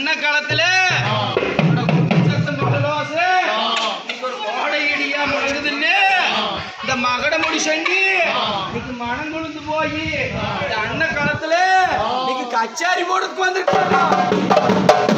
அன்ன காலத்துல சத்தம் போட்டலோசு இன்னைக்கு ஒரு கோடை இடியா முழங்குதுன்னு இந்த மகட முடி சங்கி இன்னைக்கு மனம் கொழுந்து போய் இந்த அன்ன காலத்துல இன்னைக்கு கச்சாரி போடுறதுக்கு வந்திருக்காங்க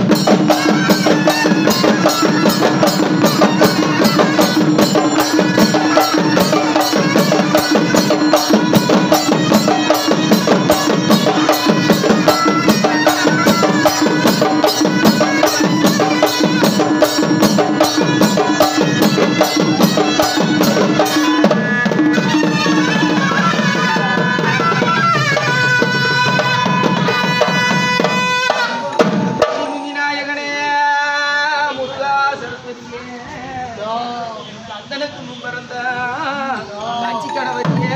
விநாயகனே முருகா சரஸ்வதியே கந்தனுக்கு முன் பிறந்த கட்சி கணவதியே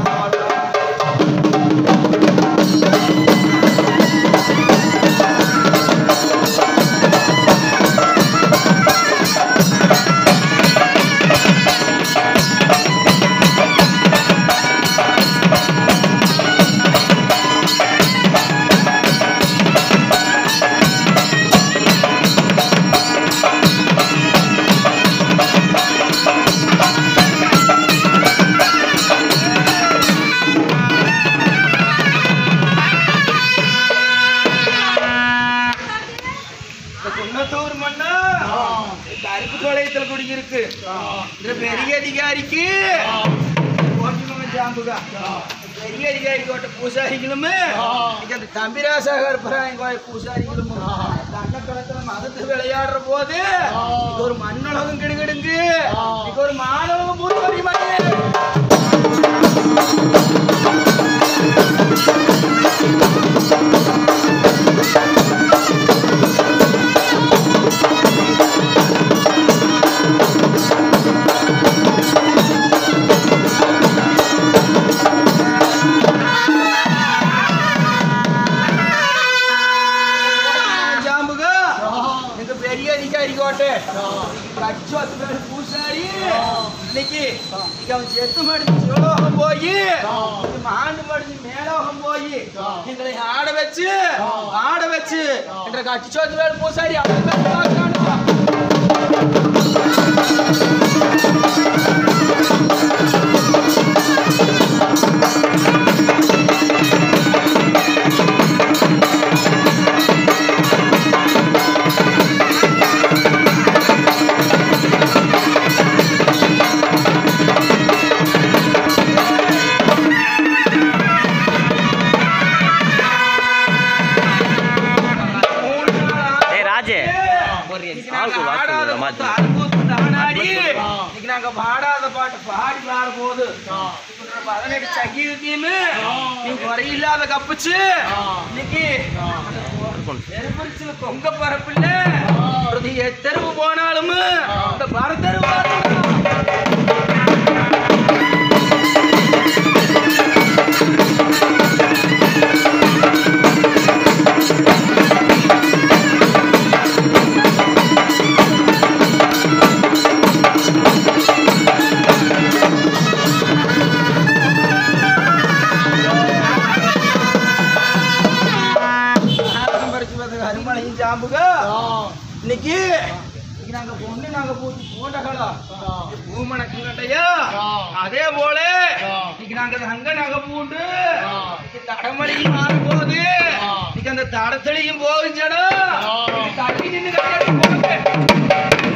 இந்த குன்னத்தூர் மண்ணா இந்த அருப்பு கோலயத்துல குடியிருக்கு இந்த பெரிய அதிகாரிக்கு ஓட்டுமகன் ஜாம்புகா பெரிய அதிகாரி கோட்ட பூசாரிகளும் இன்னைக்கு அந்த தம்பிராசாகர் பராயன் கோயில் பூசாரிகளும் இந்த அன்னக்கடத்துல மதத்து விளையாடுற போது இன்னைக்கு ஒரு மண்ணுலகம் கிடுகிடுங்கு இன்னைக்கு ஒரு மாணவகம் பூர்வரி மணி ஜாம்புகா எங்க பெரிய அதிகாரி கோட்டை கட்சி பத்து பேர் பூசாரி இன்னைக்கு இன்னைக்கு அவன் செத்து மடிஞ்சு சிவலோகம் போய் மாண்டு மடிஞ்சு மேலோகம் போய் எங்களை ஆட வச்சு ஆட வச்சு என்ற கட்சி சோத்து பேர் பூசாரி அவன் பேர் பார்க்கறானுப்பா. மூணு நாள் ஏய் ராஜு இன்னைக்கு நாங்க ஆடாத பாட்டு அற்புதம் தானாடி. இன்னைக்கு நாங்க பாடாத பாட்டு பாடி பாடும்போது இப்ப பதினெட்டு சங்கீதத்தையுமே நீ குறையில்லாத கப்புச்சு இன்னைக்கு நெருப்பரிச்சு தொங்க பரப்பில்ல ஒரு எத்தருவு போனாலும் இந்த பரத்தருவா அருமலையும் ஜாம்புக இன்னைக்கு இன்னைக்கு நாங்க பொண்ணு நாங்க பூச்சி போட்டகளா பூமணக்குங்கட்டையா அதே போல இன்னைக்கு நாங்க தங்க நகை பூண்டு இன்னைக்கு தடமலையும் மாறும் போது இன்னைக்கு அந்த தடத்தலையும் போகும் ஜடம் தள்ளி நின்று கட்டி போங்க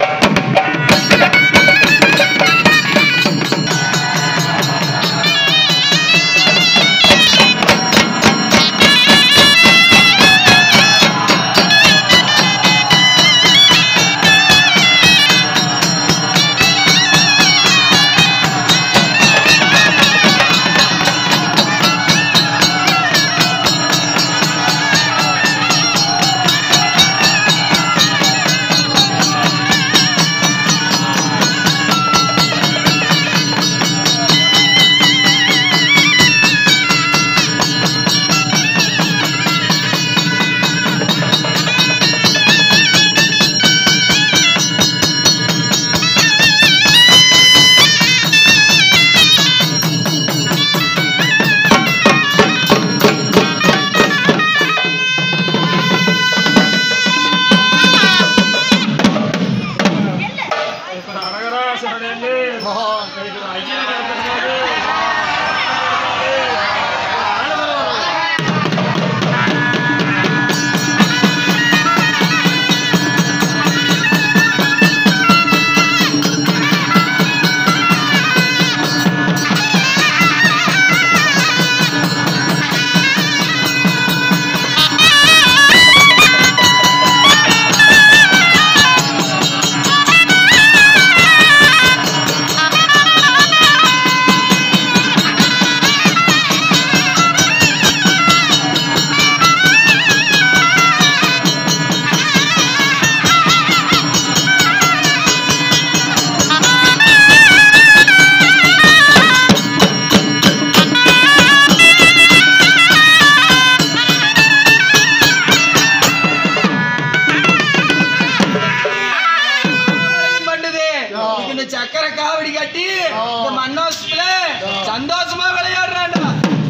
ஆ வாங்கி இந்த மண்ணோசத்துல சந்தோஷமா விளையாடுறான்டா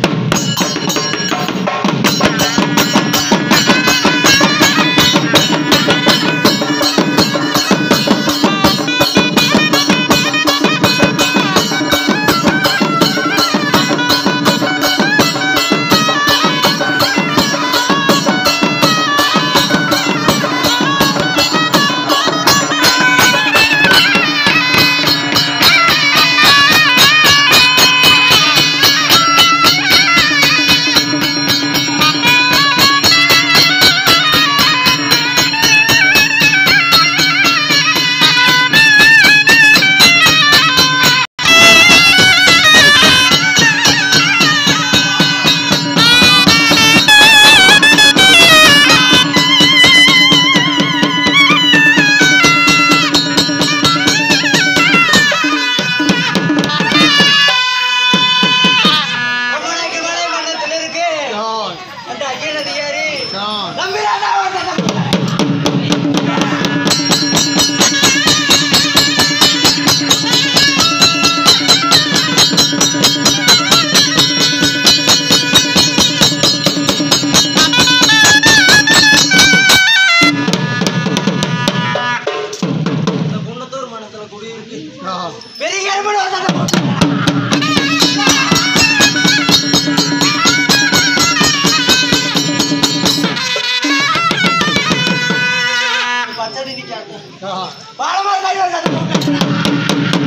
அம்மனுக்கு மலை மன்னத்தில் இருக்கு அந்த அகில அதிகாரி நம்பிராதா இந்த குன்னத்தூர் மனத்துல குடியிருக்கு பெரிய கருமன் வந்தாங்க பச்சடி நிக்காது பாலமா கை வந்தாங்க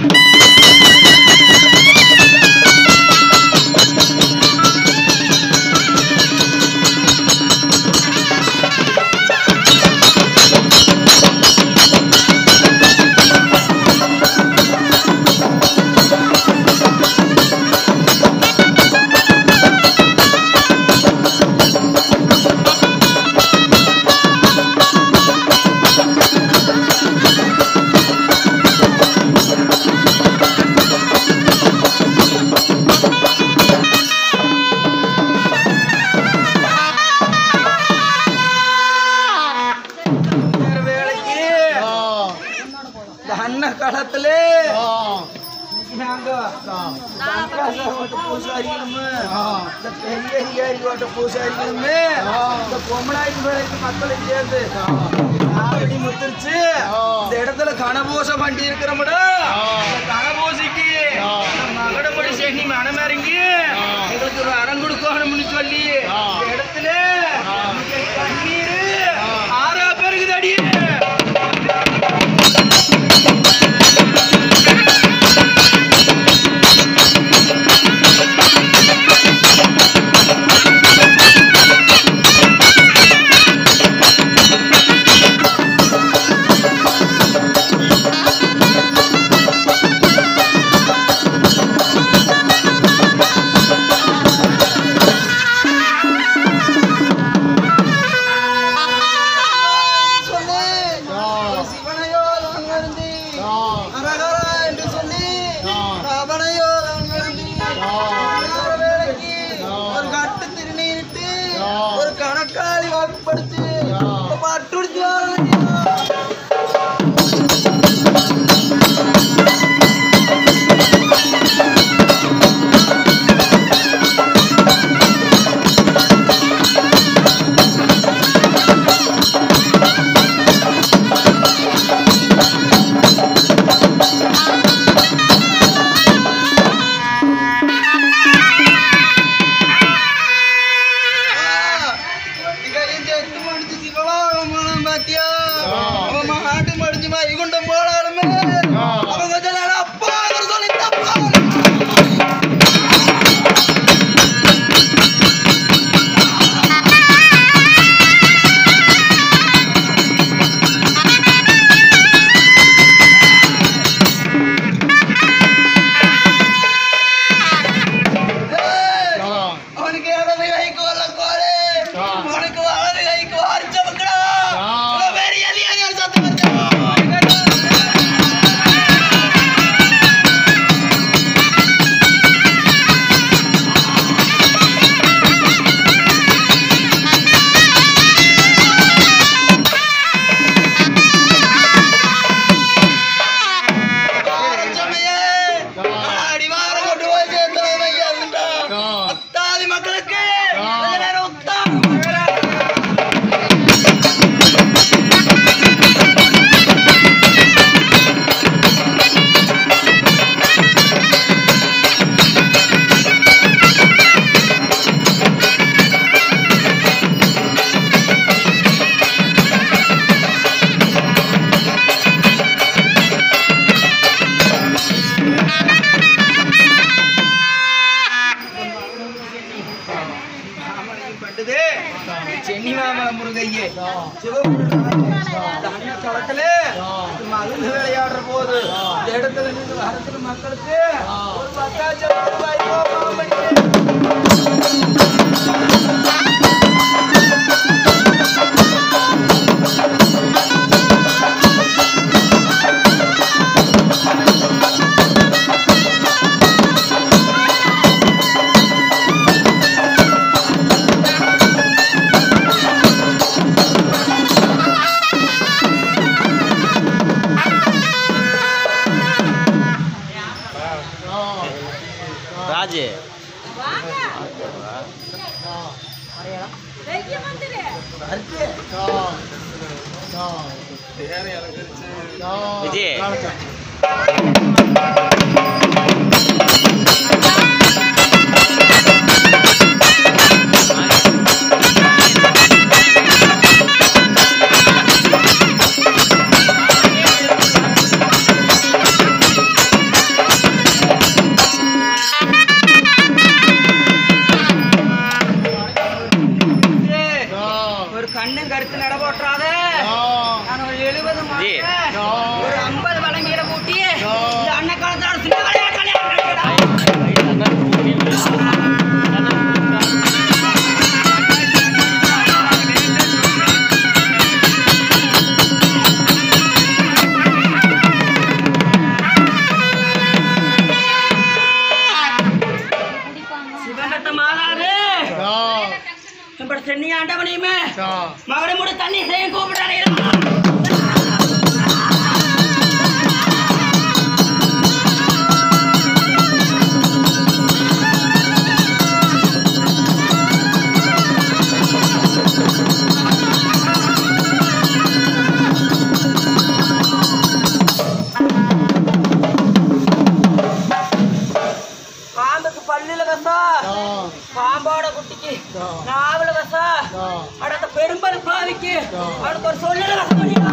வேற வேலைக்கு இந்த அன்ன காலத்துல நாங்க சங்கராசாரோட பூசாரிகளும் இந்த பெரிய அதிகாரிகளோட பூசாரிகளும் இந்த பொம்மனாய்க்கு வேலைக்கு மக்களை சேர்ந்து அப்படி முத்திருச்சு இந்த இடத்துல கனபூச வண்டி இருக்கிறோம்டா இந்த கனபூசிக்கு மகடப்படி சென்னி மனம் இறங்கி எங்களுக்கு ஒரு அறம் கொடுக்கணும்னு சொல்லி இந்த இடத்துல இங்க கண்ணீர் ஆறா பெருகுது அடியே சொல்லி சிவனையோ அங்கிருந்து அரகரா என்று சொல்லி அவனையோ அங்கிருந்து வேலைக்கு ஒரு கட்டு திருநீரிட்டு ஒரு கணக்காளி வாக்குப்படுத்தி பட்டுடிச்சு பாத்தியா அவன் மாட்டு மடிஞ்சு வைகுண்டம் போனாலுமே அவங்க கொஞ்ச நாள் அப்பா சொல்லி தப்பா அவனுக்கு இடது கைக்கு வல்ல கோடு அவனுக்கு வலது கைக்கு வாரிச்ச மக்களா பெரிய அதிகாரிகள் சத்தம் மக்கள் இந்த வாரத்தில் மக்களுக்கு ஒரு பத்தாயிரம் ரூபாய் கோபம் பண்ணி ராஜு விஜய் ஒரு கண்ணும் கருத்து நட போட்டுறாத நான் ஒரு எழுபது ஜி. ஒரு ஐம்பது வழங்கிட கூட்டி இந்த அண்ணன் காலத்தோட சின்ன விளையாட்டு விளையாடுறா. சிவகட்ட மாதாவே இப்படி சென்னி ஆண்டவனையுமே மகனை மூட தண்ணி செய்ய கூப்பிடுறாரு பாம்புக்கு பல்லுல கசா பாம்போட குட்டிக்கு நாவல கசா அடுத்த பெரும்பல் பாவிக்கு அவனுக்கு ஒரு சொல்லல கச பண்ணிடா